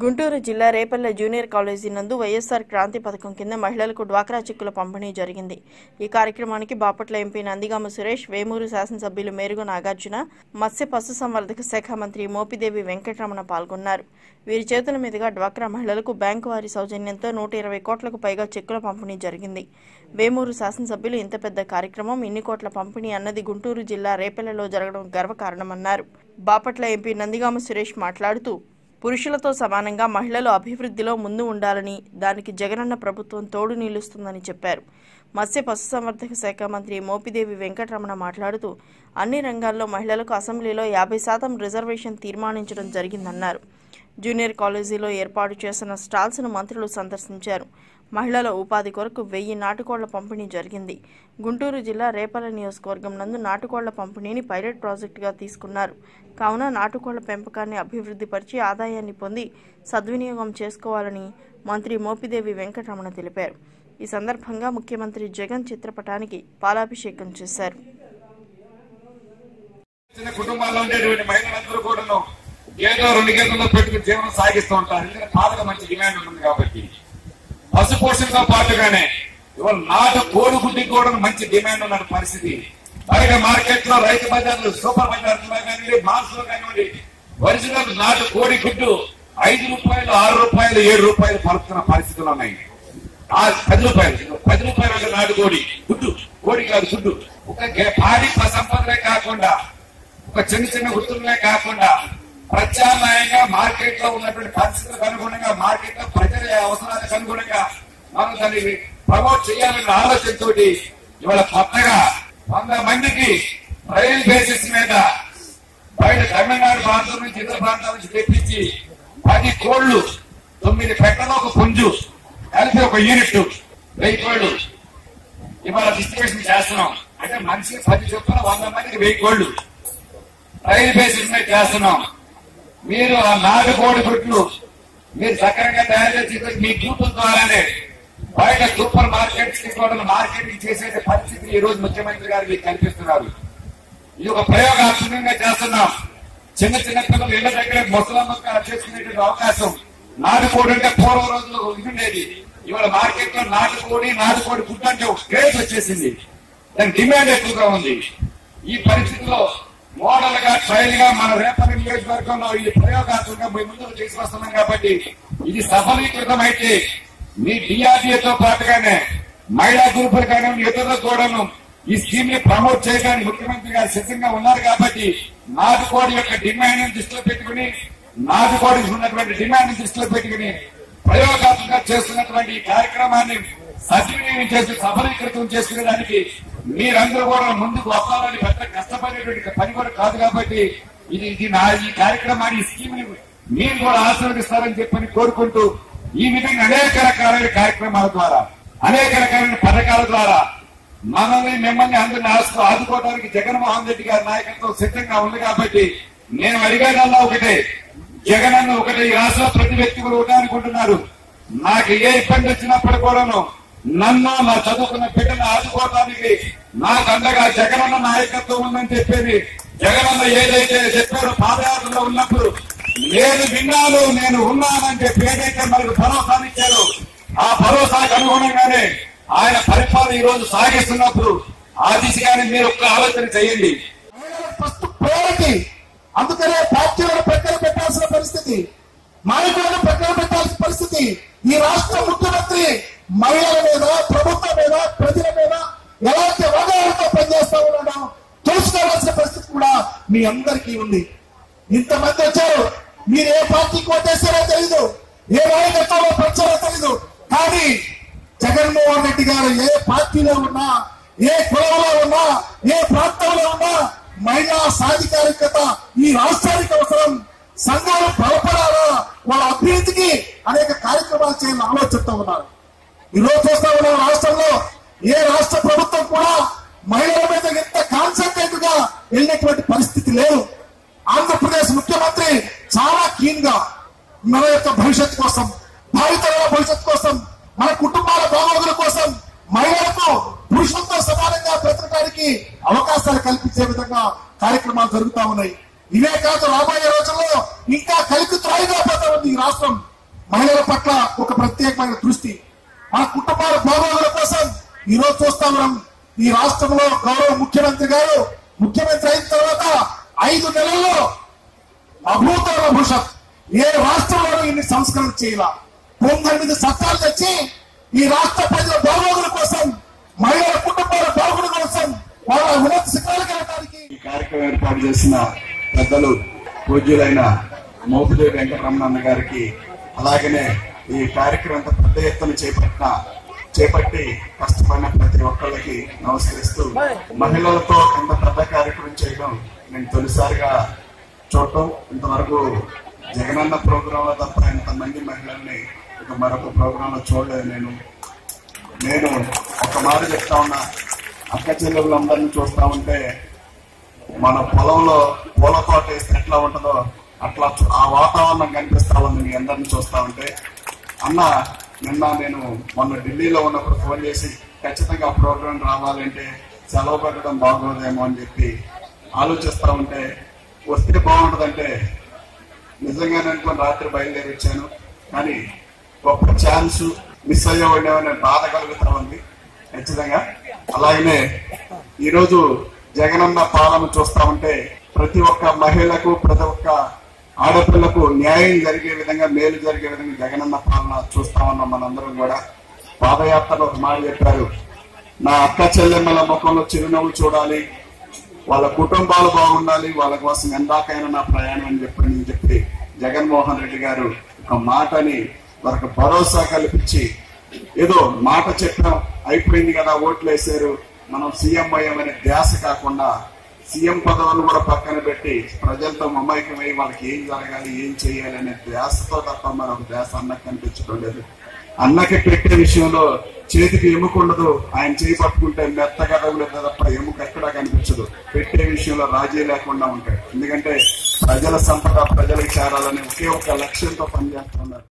గుంటూరు జిల్లా Repalle junior college నందు వైఎస్ఆర్ క్రాంతి పథకం కింద మహిళలకు డ్వాక్రా చెక్కుల పంపిణీ జరిగింది ఈ కార్యక్రమానికి బాపట్ల ఎంపీ నందిగామ సురేష్ వేమూరు శాసనసభ్యులు మేరుగు నాగార్జున మత్స్య పశుసంవర్ధక శాఖ మంత్రి మోపిదేవి వెంకటరమణ పాల్గొన్నారు వీరి చేతుల మీదుగా డ్వాక్రా మహిళలకు బ్యాంకు వారి సౌజన్యంతో నూట ఇరవై కోట్లకు పైగా చెక్కుల పంపిణీ జరిగింది వేమూరు శాసనసభ్యులు ఇంత పెద్ద కార్యక్రమం ఇన్ని కోట్ల పంపిణీ అన్నది గుంటూరు జిల్లా రేపల్లెలో జరగడం గర్వకారణమన్నారు బాపట్ల ఎంపీ నందిగామ సురేష్ మాట్లాడుతూ పురుషులతో సమానంగా మహిళలు అభివృద్ధిలో ముందు ఉండాలని దానికి జగనన్న ప్రభుత్వం తోడు నిలుస్తుందని చెప్పారు మత్స్య పశుసంవర్ధక శాఖ మంత్రి మోపిదేవి వెంకటరమణ మాట్లాడుతూ అన్ని రంగాల్లో మహిళలకు అసెంబ్లీలో యాభై శాతం రిజర్వేషన్ తీర్మానించడం జరిగిందన్నారు జూనియర్ కాలేజీలో ఏర్పాటు చేసిన స్టాల్స్ను మంత్రులు సందర్శించారు మహిళల ఉపాధి కొరకు వెయ్యి నాటుకోళ్ల పంపిణీ జరిగింది గుంటూరు జిల్లా రేపల్ల నియోజకవర్గం నందు నాటుకోళ్ల పంపిణీని పైలట్ ప్రాజెక్టుగా తీసుకున్నారు కావున నాటుకోళ్ల పెంపకాన్ని అభివృద్ధిపరిచి ఆదాయాన్ని పొంది సద్వినియోగం చేసుకోవాలని మంత్రి మోపిదేవి వెంకటరమణ తెలిపారు ఈ సందర్భంగా ముఖ్యమంత్రి జగన్ చిత్రపటానికి పాలాభిషేకం చేశారు చిన్న కుటుంబాల్లో ఉండేటువంటి మహిళలందరూ కూడాను ఏదో రెండు గంటల్లో పెట్టుకుని జీవనం సాగిస్తూ ఉంటారు ఎందుకంటే పాలకు మంచి డిమాండ్ ఉంటుంది కాబట్టి పశు పోషణతో పాటుగానే ఇవాళ నాటు కోడిగుడ్డికి కూడా మంచి డిమాండ్ ఉన్న పరిస్థితి బయట మార్కెట్ లో రైతు బజార్లు సూపర్ బజార్లు కానివ్వండి మాల్స్ లో కానివ్వండి ఒరిజినల్ నాటు కోడి గుడ్డు ఐదు రూపాయలు ఆరు రూపాయలు ఏడు రూపాయలు పలుకుతున్న పరిస్థితులు ఉన్నాయి ఆ పది రూపాయలు పది రూపాయలు అంటే నాటు కోడి గుడ్డు కోడి కాదు గుడ్డు ఒక గె- పాడి సంపదలే కాకుండా ఒక చిన్న చిన్న గుర్తులనే కాకుండా ప్రత్యామ్నాయంగా మార్కెట్ లో ఉన్నటువంటి పరిస్థితులకు అనుగుణంగా మార్కెట్ లో ప్రజల అవసరాలకు అనుగుణంగా మనం దాన్ని ప్రమోట్ చేయాలన్న ఆలోచనతో ఇవాళ కొత్తగా వంద మందికి ట్రయల్ బేసిస్ మీద బయట తమిళనాడు ప్రాంతం నుంచి ఇతర ప్రాంతాల నుంచి తెప్పించి పది కోళ్లు తొమ్మిది పెట్టలో ఒక పుంజు కలిపి ఒక యూనిట్ వెయ్యి కోళ్లు ఇవాళ డిస్ట్రిబ్యూషన్ చేస్తున్నాం అంటే మనిషికి పది చొప్పున వంద మందికి వెయ్యి కోళ్లు రైలు బేసిస్ మీద చేస్తున్నాం మీరు ఆ నాటు కోడి గుడ్లు మీరు సక్రమంగా తయారు చేసి మీ గ్రూపుల ద్వారానే బయట సూపర్ మార్కెట్స్ కి కూడా మార్కెటింగ్ చేసే పరిస్థితి ఈ రోజు ముఖ్యమంత్రి గారు మీకు కల్పిస్తున్నారు ఇది ఒక ప్రయోగాత్మకంగా చేస్తున్నాం చిన్న చిన్న పిల్లలు ఇళ్ల దగ్గర ముసలమ్మ చేసుకునేటువంటి అవకాశం నాటుకోడి అంటే పూర్వ రోజులు ఇది ఉండేది ఇవాళ మార్కెట్ లో నాటుకోడి నాటుకోడి గుడ్డు అంటే ఒక క్రేజ్ వచ్చేసింది దాని డిమాండ్ ఎక్కువగా ఉంది ఈ పరిస్థితిలో మోడల్ గా ట్రయల్ గా మన రేపటి నియోజకవర్గంలో ఇది ప్రయోగాత్మకంగా మీ ముందుకు తీసుకొస్తున్నాం కాబట్టి ఇది సఫలీకృతం అయితే మీ డిఆర్డీఏతో పాటుగానే మహిళా గ్రూపులు కానీ ఇతరులకు కూడాను ఈ స్కీమ్ ని ప్రమోట్ చేయడానికి ముఖ్యమంత్రి గారు సిద్ధంగా ఉన్నారు కాబట్టి నాటుకోడి యొక్క డిమాండ్ దృష్టిలో పెట్టుకుని నాటుకోడికి ఉన్నటువంటి డిమాండ్ దృష్టిలో పెట్టుకుని ప్రయోగాత్మకంగా చేస్తున్నటువంటి ఈ కార్యక్రమాన్ని సద్వినియోగం చేసి సఫలీకృతం చేసుకునేదానికి మీరందరూ కూడా ముందుకు వస్తారని పెద్ద కష్టపడేటువంటి పని కూడా కాదు కాబట్టి ఇది ఇది నా ఈ కార్యక్రమాన్ని ఈ స్కీమ్ ని మీరు కూడా ఆశీర్వదిస్తారని చెప్పని కోరుకుంటూ ఈ విధంగా అనేక రకాలైన కార్యక్రమాల ద్వారా అనేక రకాలైన పథకాల ద్వారా మనల్ని మిమ్మల్ని అందరిని ఆస్తూ ఆదుకోవడానికి జగన్మోహన్ రెడ్డి గారి నాయకత్వం సిద్ధంగా ఉంది కాబట్టి నేను అడిగేదల్లా ఒకటే జగన్ అన్న ఒకటే ఈ రాష్ట్రంలో ప్రతి వ్యక్తి కూడా ఒకటే అనుకుంటున్నారు నాకు ఏ ఇబ్బంది వచ్చినప్పుడు కూడాను నన్ను నా చదువుకున్న బిడ్డను ఆదుకోవడానికి నాకు అండగా జగనన్న నాయకత్వం ఉందని చెప్పేది జగనన్న ఏదైతే చెప్పారో పాదయాత్రలో ఉన్నప్పుడు నేను విన్నాను నేను ఉన్నానని చెప్పి ఏదైతే మనకు భరోసానిచ్చారో ఆ భరోసాకు అనుగుణంగానే ఆయన పరిపాలన ఈ రోజు సాగిస్తున్నప్పుడు ఆ దిశగానే మీరు ఒక్క ఆలోచన చేయండి ఫస్ట్ ప్రయారిటీ అందుకనే పార్టీలను ప్రక్కన పెట్టాల్సిన పరిస్థితి నాయకులను ప్రక్కన పెట్టాల్సిన పరిస్థితి ఈ రాష్ట్ర ముఖ్యమంత్రి మహిళల మీద ప్రభుత్వం మీద ప్రజల మీద ఎలాంటి అవగాహనతో పనిచేస్తా ఉన్నాడో తెలుసుకోవాల్సిన పరిస్థితి కూడా మీ అందరికీ ఉంది ఇంతమంది వచ్చారు మీరు ఏ పార్టీకి ఓటేస్తారో తెలీదు ఏ నాయకత్వంలో పంచారో తెలీదు కానీ జగన్మోహన్ రెడ్డి గారు ఏ పార్టీలో ఉన్నా ఏ కులంలో ఉన్నా ఏ ప్రాంతంలో ఉన్నా మహిళా సాధికారికత ఈ రాష్ట్రానికి అవసరం సంఘాలు బలపడాలా వాళ్ళ అభివృద్ధికి అనేక కార్యక్రమాలు చేయాలని ఆలోచిస్తూ ఉన్నారు ఈ రోజు చూస్తా ఉన్నాం రాష్ట్రంలో ఏ రాష్ట్ర ప్రభుత్వం కూడా మహిళల మీద ఎంత కాన్సన్ట్రేట్ గా వెళ్ళినటువంటి పరిస్థితి లేదు ఆంధ్రప్రదేశ్ ముఖ్యమంత్రి చాలా కీన్ గా మన యొక్క భవిష్యత్తు కోసం భావితరాల భవిష్యత్తు కోసం మన కుటుంబాల బాగోగుల కోసం మహిళలకు పురుషులతో సమానంగా బ్రతకడానికి అవకాశాలు కల్పించే విధంగా కార్యక్రమాలు జరుగుతా ఉన్నాయి ఇవే కాదు రాబోయే రోజుల్లో ఇంకా కలికి త్రాయిగా పోతా ఉంది ఈ రాష్ట్రం మహిళల పట్ల ఒక ప్రత్యేకమైన దృష్టి మన కుటుంబాల బాగోగుల కోసం ఈ రోజు చూస్తా ఉన్నాం ఈ రాష్ట్రంలో గౌరవ ముఖ్యమంత్రి గారు ముఖ్యమంత్రి అయిన తర్వాత ఐదు నెలల్లో అభూతల భవిష్యత్ ఏ రాష్ట్రంలోనూ ఇన్ని సంస్కరణ చేయాల తొమ్మిది చట్టాలు తెచ్చి ఈ రాష్ట్ర ప్రజల బాగోగుల కోసం మహిళల కుటుంబాల బాగోగుల కోసం వాళ్ళ ఉన్నత శిఖరాలకు వెళ్ళడానికి ఈ కార్యక్రమం ఏర్పాటు చేసిన పెద్దలు పూజ్యులైన మోపిదేవి వెంకటరమణ గారికి అలాగనే ఈ కార్యక్రమం అంత పెద్ద ఎత్తున చేపట్టిన చేపట్టి కష్టపడిన ప్రతి ఒక్కళ్ళకి నమస్కరిస్తూ మహిళలతో ఇంత పెద్ద కార్యక్రమం చేయడం నేను తొలిసారిగా చూడటం ఇంతవరకు జగనన్న ప్రోగ్రామ్ లో తప్ప ఇంతమంది మహిళల్ని ఇక మరొక ప్రోగ్రామ్ లో చూడలేదు నేను నేను ఒక మాట చెప్తా ఉన్నా అక్క చెల్లెళ్ళందరినీ చూస్తా ఉంటే మన పొలంలో పూల తోట వేస్తే ఎట్లా ఉంటుందో అట్లా చూ- ఆ వాతావరణం కనిపిస్తా ఉంది మీ అందరిని చూస్తా ఉంటే అన్న నిన్న నేను మొన్న ఢిల్లీలో ఉన్నప్పుడు ఫోన్ చేసి ఖచ్చితంగా ఆ ప్రోగ్రాం రావాలంటే సెలవు పెట్టడం బాగోదేమో అని చెప్పి ఆలోచిస్తా ఉంటే వస్తే బాగుంటదంటే నిజంగానే అనుకుని రాత్రి బయలుదేరి వచ్చాను కానీ గొప్ప ఛాన్స్ మిస్ అయ్యేవాడేమనే బాధ కలుగుతా ఉంది ఖచ్చితంగా అలాగనే ఈరోజు జగనన్న పాలన చూస్తా ఉంటే ప్రతి ఒక్క మహిళకు ప్రతి ఒక్క ఆడపిల్లకు న్యాయం జరిగే విధంగా మేలు జరిగే విధంగా జగనన్న పాలన చూస్తా ఉన్నాం మనందరం కూడా పాదయాత్రలో ఒక మాట చెప్పారు నా అక్క చెల్లెమ్మల ముఖంలో చిరునవ్వు చూడాలి వాళ్ళ కుటుంబాలు బాగుండాలి వాళ్ళ కోసం ఎందాకైనా నా ప్రయాణం అని చెప్పి నేను చెప్పి జగన్మోహన్ రెడ్డి గారు ఒక మాటని వారికి భరోసా కల్పించి ఏదో మాట చెప్పడం అయిపోయింది కదా ఓట్లు వేసారు మనం సీఎం అయ్యామనే ధ్యాస కాకుండా సీఎం పదవులను కూడా పక్కన పెట్టి ప్రజలతో మమైకమై వాళ్ళకి ఏం జరగాలి ఏం చేయాలి అనే ధ్యాసతో తప్ప మరొక ధ్యాస అన్నకు కనిపించడం లేదు అన్నకి పెట్టే విషయంలో చేతికి ఎముక ఉండదు ఆయన చేయి పట్టుకుంటే మెత్తగా తగులుతుంది తప్ప ఎముక ఎక్కడా కనిపించదు పెట్టే విషయంలో రాజీ లేకుండా ఉంటాయి ఎందుకంటే ప్రజల సంపద ప్రజలకు చేరాలనే ఒకే ఒక లక్ష్యంతో పనిచేస్తున్నారు